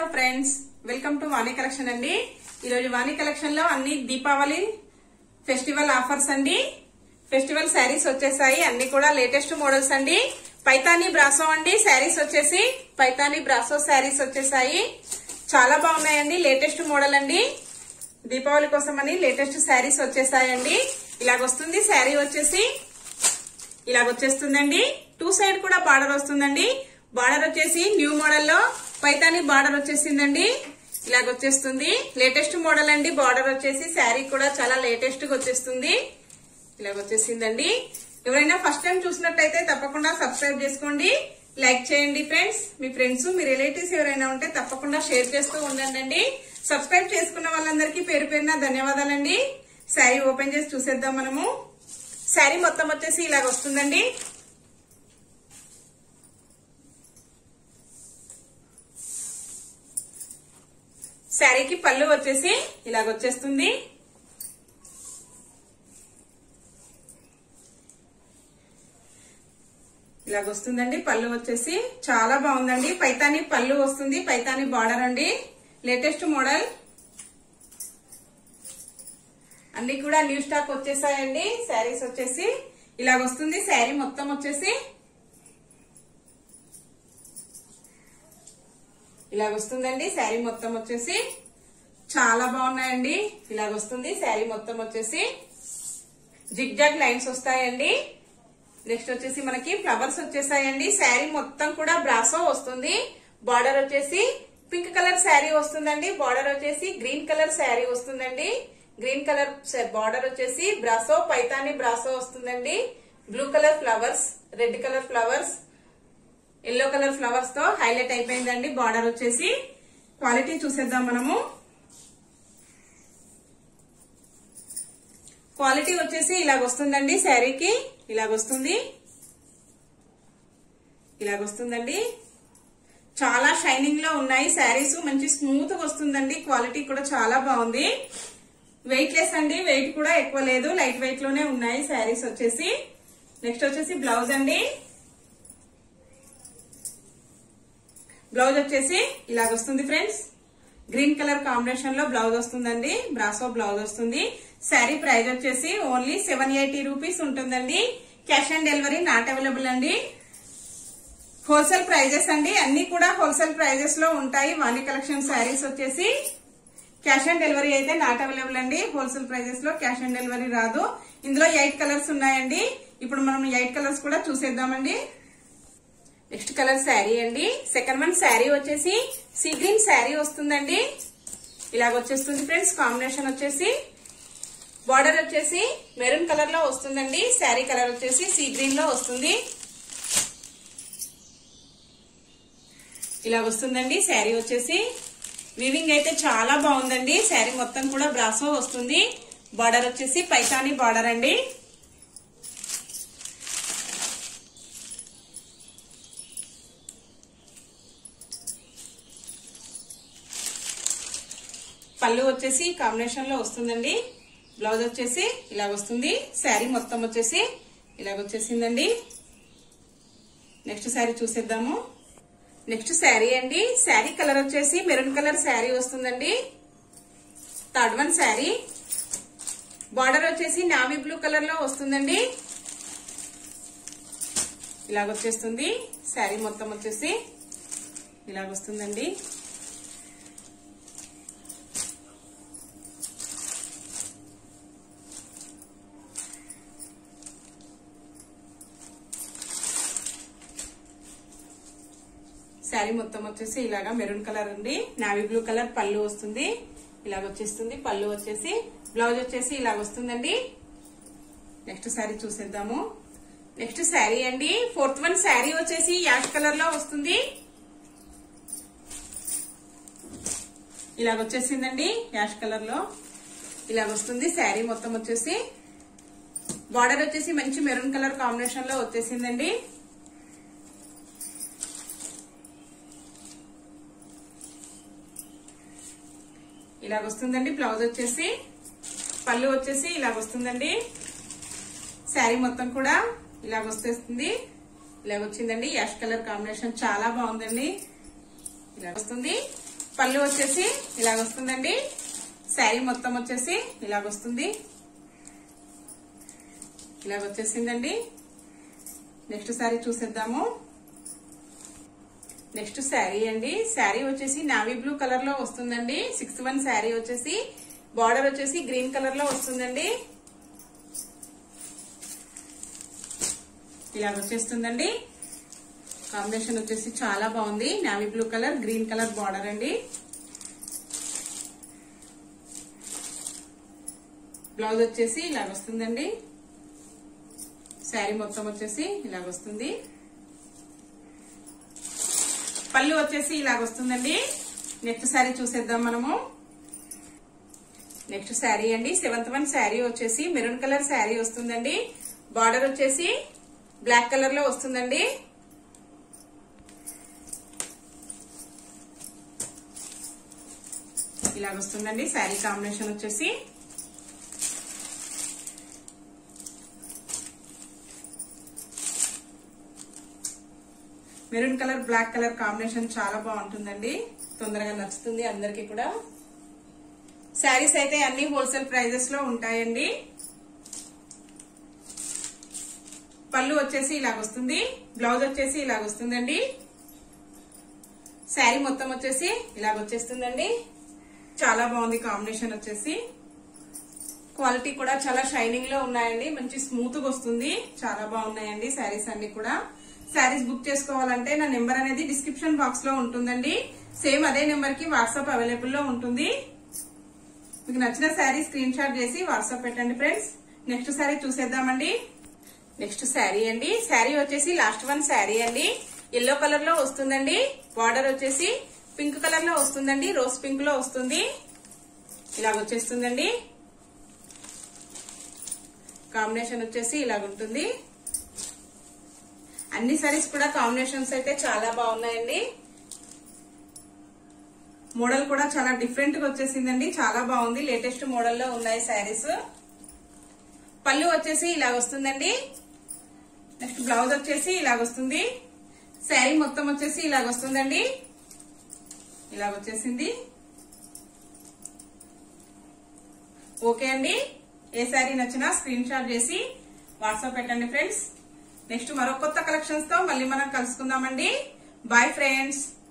hello friends welcome to Vani collection అండి ఈరోజు Vani collection లో అన్ని దీపావళి ఫెస్టివల్ ఆఫర్స్ అండి ఫెస్టివల్ శారీస్ వచ్చేసాయి అన్ని కూడా లేటెస్ట్ మోడల్స్ అండి పైతాని బ్రాసో అండి శారీస్ వచ్చేసి పైతాని బ్రాసో శారీస్ వచ్చేసాయి చాలా బాగున్నాయండి లేటెస్ట్ మోడల్ అండి దీపావళి కోసం అని లేటెస్ట్ శారీస్ వచ్చేసాయండి ఇలాగొస్తుంది శారీ వచ్చేసి ఇలాగ వచ్చేస్తుందండి టూ సైడ్ కూడా బార్డర్ వస్తుందండి బార్డర్ వచ్చేసి న్యూ మోడల్ లో పైతాని బార్డర్ వచ్చేసిందండి ఇలాగ వచ్చేస్తుంది లేటెస్ట్ మోడల్ అండి బార్డర్ వచ్చేసి శారీ కూడా చాలా లేటెస్ట్ గా వచ్చేస్తుంది ఇలాగ వచ్చేసిందండి ఎవరైనా ఫస్ట్ టైం చూసినట్టయితే తప్పకుండా సబ్స్క్రైబ్ చేసుకోండి లైక్ చేయండి ఫ్రెండ్స్ మీ ఫ్రెండ్స్ మీ రిలేటివ్స్ ఎవరైనా ఉంటే తప్పకుండా షేర్ చేస్తూ ఉండండి సబ్స్క్రైబ్ చేసుకున్న వాళ్ళందరికీ పేరు పేరున ధన్యవాదాలండి శారీ ఓపెన్ చేసి చూసేద్దాం మనము శారీ మొత్తం వచ్చేసి ఇలాగ వస్తుందండి శారీకి పళ్ళు వచ్చేసి ఇలాగ వచ్చేస్తుంది ఇలాగ వస్తుందండి పళ్ళు వచ్చేసి చాలా బాగుందండి పైతాని పళ్ళు వస్తుంది పైతాని బార్డర్ అండి లేటెస్ట్ మోడల్ అన్ని కూడా న్యూ స్టాక్ వచ్చేసాయండి శారీస్ వచ్చేసి ఇలాగ వస్తుంది శారీ మొత్తం వచ్చేసి ఇలాగ వస్తుందండి శారీ మొత్తం వచ్చేసి చాలా బాగున్నాయండి ఇలాగ వస్తుంది శారీ మొత్తం వచ్చేసి జిగ్ జాగ్ లైన్స్ వస్తాయండి నెక్స్ట్ వచ్చేసి మనకి ఫ్లవర్స్ వచ్చేసాయండి శారీ మొత్తం కూడా బ్రాసో వస్తుంది బార్డర్ వచ్చేసి పింక్ కలర్ శారీ వస్తుందండి బార్డర్ వచ్చేసి గ్రీన్ కలర్ శారీ వస్తుందండి గ్రీన్ కలర్ బార్డర్ వచ్చేసి బ్రాసో పైతాని బ్రాసో వస్తుందండి blue colour flowers red colour flowers yellow colour flowers తో హైలైట్ అయిపోయిందండి బార్డర్ వచ్చేసి క్వాలిటీ చూసేద్దాం మనము క్వాలిటీ వచ్చేసి ఇలాగ వస్తుందండి శారీకి ఇలాగ వస్తుంది ఇలాగ వస్తుందండి చాలా షైనింగ్ లో ఉన్నాయి శారీస్ మంచి స్మూత్ గా వస్తుందండి క్వాలిటీ కూడా చాలా బాగుంది వెయిట్ లెస్ అండి వెయిట్ కూడా ఎక్కువ లేదు లైట్ వెయిట్ లోనే ఉన్నాయి శారీస్ వచ్చేసి నెక్స్ట్ వచ్చేసి బ్లౌజ్ అండి బ్లౌజ్ వచ్చేసి ఇలాగ వస్తుంది ఫ్రెండ్స్ గ్రీన్ కలర్ కాంబినేషన్ లో బ్లౌజ్ వస్తుందండి బ్రాసో బ్లౌజ్ వస్తుంది శారీ ప్రైస్ వచ్చేసి ఓన్లీ సెవెన్ ఎయిటీ రూపీస్ ఉంటుందండి cash on delivery not available అండి హోల్సేల్ ప్రైజెస్ అండి అన్ని కూడా హోల్సేల్ ప్రైజెస్ లో ఉంటాయి వాణి కలెక్షన్ శారీస్ వచ్చేసి క్యాష్ ఆన్ డెలివరీ అయితే నాట్ అవైలబుల్ అండి హోల్సేల్ ప్రైజెస్ లో క్యాష్ ఆన్ డెలివరీ రాదు ఇందులో ఎయిట్ కలర్స్ ఉన్నాయండి ఇప్పుడు మనం ఎయిట్ కలర్స్ కూడా చూసేద్దామండి నెక్స్ట్ కలర్ శారీ అండి సెకండ్ వన్ శారీ వచ్చేసి సీ గ్రీన్ శారీ వస్తుందండి ఇలాగ వచ్చేస్తుంది ఫ్రెండ్స్ కాంబినేషన్ వచ్చేసి బార్డర్ వచ్చేసి మెరూన్ కలర్ లో వస్తుందండి శారీ కలర్ వచ్చేసి సీ గ్రీన్ లో వస్తుంది ఇలా వస్తుందండి శారీ వచ్చేసి వివింగ్ అయితే చాలా బాగుందండి శారీ మొత్తం కూడా బ్రాసో వస్తుంది బార్డర్ వచ్చేసి పైతాని బార్డర్ అండి పళ్ళు వచ్చేసి కాంబినేషన్ లో వస్తుందండి బ్లౌజ్ వచ్చేసి ఇలా వస్తుంది శారీ మొత్తం వచ్చేసి ఇలాగ వచ్చేసిందండి నెక్స్ట్ శారీ చూసేద్దాము నెక్స్ట్ శారీ అండి శారీ కలర్ వచ్చేసి మెరూన్ కలర్ శారీ వస్తుందండి థర్డ్ వన్ శారీ బార్డర్ వచ్చేసి నావీ బ్లూ కలర్ లో వస్తుందండి ఇలాగ వచ్చేస్తుంది శారీ మొత్తం వచ్చేసి ఇలాగ వస్తుందండి శారీ మొత్తం వచ్చేసి ఇలాగా మెరూన్ కలర్ ఉంది నావీ బ్లూ కలర్ పళ్ళు వస్తుంది ఇలాగ వచ్చేస్తుంది పళ్ళు వచ్చేసి బ్లౌజ్ వచ్చేసి ఇలాగ వస్తుందండి నెక్స్ట్ శారీ చూసేద్దాము నెక్స్ట్ శారీ అండి ఫోర్త్ వన్ శారీ వచ్చేసి యాష్ కలర్ లో వస్తుంది ఇలాగ వచ్చేసిందండి యాష్ కలర్ లో ఇలాగ వస్తుంది శారీ మొత్తం వచ్చేసి బార్డర్ వచ్చేసి మంచి మెరూన్ కలర్ కాంబినేషన్ లో వచ్చేసిందండి ఇలాగ వస్తుందండి బ్లౌజ్ వచ్చేసి పళ్ళు వచ్చేసి ఇలాగ వస్తుందండి శారీ మొత్తం కూడా ఇలాగ వచ్చేస్తుంది ఇలాగ వచ్చిందండి యాష్ కలర్ కాంబినేషన్ చాలా బాగుందండి ఇలా వస్తుంది పళ్ళు వచ్చేసి ఇలాగ వస్తుందండి శారీ మొత్తం వచ్చేసి ఇలాగ వస్తుంది ఇలాగ వచ్చేసిందండి నెక్స్ట్ శారీ చూసేద్దాము నెక్స్ట్ శారీ అండి శారీ వచ్చేసి నావీ బ్లూ కలర్ లో వస్తుందండి సిక్స్ వన్ శారీ వచ్చేసి బార్డర్ వచ్చేసి గ్రీన్ కలర్ లో వస్తుందండి ఇలా వచ్చేస్తుందండి కాంబినేషన్ వచ్చేసి చాలా బాగుంది navy blue colour green colour border అండి బ్లౌజ్ వచ్చేసి ఇలాగ వస్తుందండి శారీ మొత్తం వచ్చేసి ఇలాగ వస్తుంది పళ్ళు వచ్చేసి ఇలాగ వస్తుందండి నెక్స్ట్ శారీ చూసేద్దాం మనము నెక్స్ట్ శారీ అండి సెవెంత్ వన్ శారీ వచ్చేసి మెరూన్ కలర్ శారీ వస్తుందండి బార్డర్ వచ్చేసి బ్లాక్ కలర్ లో వస్తుందండి ఇలాగ వస్తుందండి శారీ కాంబినేషన్ వచ్చేసి maroon colour black colour combination చాలా బాగుంటుందండి తొందరగా నచ్చుతుంది అందరికి కూడా శారీస్ అయితే అన్ని హోల్సేల్ ప్రైజెస్ లో ఉంటాయండి పళ్ళు వచ్చేసి ఇలాగ వస్తుంది బ్లౌజ్ వచ్చేసి ఇలాగ వస్తుందండి శారీ మొత్తం వచ్చేసి ఇలాగ వచ్చేస్తుందండి చాలా బాగుంది కాంబినేషన్ వచ్చేసి క్వాలిటీ కూడా చాలా షైనింగ్ లో ఉన్నాయండి మంచి స్మూత్ గా వస్తుంది చాలా బాగున్నాయండి శారీస్ అన్ని కూడా శారీస్ బుక్ చేసుకోవాలంటే నా నెంబర్ అనేది డిస్క్రిప్షన్ బాక్స్ లో ఉంటుందండి సేమ్ అదే నెంబర్ కి వాట్సాప్ అవైలబుల్ లో ఉంటుంది మీకు నచ్చిన శారీ స్క్రీన్ షాట్ చేసి వాట్సాప్ పెట్టండి ఫ్రెండ్స్ నెక్స్ట్ శారీ చూసేద్దామండి నెక్స్ట్ శారీ అండి శారీ వచ్చేసి లాస్ట్ వన్ శారీ అండి ఎల్లో కలర్ లో వస్తుందండి బార్డర్ వచ్చేసి పింక్ కలర్ లో వస్తుందండి రోజ్ పింక్ లో వస్తుంది ఇలాగ వచ్చేస్తుందండి కాంబినేషన్ వచ్చేసి ఇలాగ ఉంటుంది అన్ని సారీస్ కూడా కాంబినేషన్స్ అయితే చాలా బాగున్నాయండి మోడల్ కూడా చాలా డిఫరెంట్ గా వచ్చేసిందండి చాలా బాగుంది లేటెస్ట్ మోడల్ లో ఉన్నాయి శారీస్ పళ్ళు వచ్చేసి ఇలాగ వస్తుందండి నెక్స్ట్ బ్లౌజ్ వచ్చేసి ఇలాగ వస్తుంది శారీ మొత్తం వచ్చేసి ఇలాగ వస్తుందండి ఇలాగ వచ్చేసింది ఓకే అండి ఏ శారీ నచ్చినా స్క్రీన్ షాట్ చేసి వాట్సాప్ పెట్టండి ఫ్రెండ్స్ నెక్స్ట్ మరో కొత్త కలెక్షన్స్ తో మళ్ళీ మనం కలుసుకుందామండి బాయ్ ఫ్రెండ్స్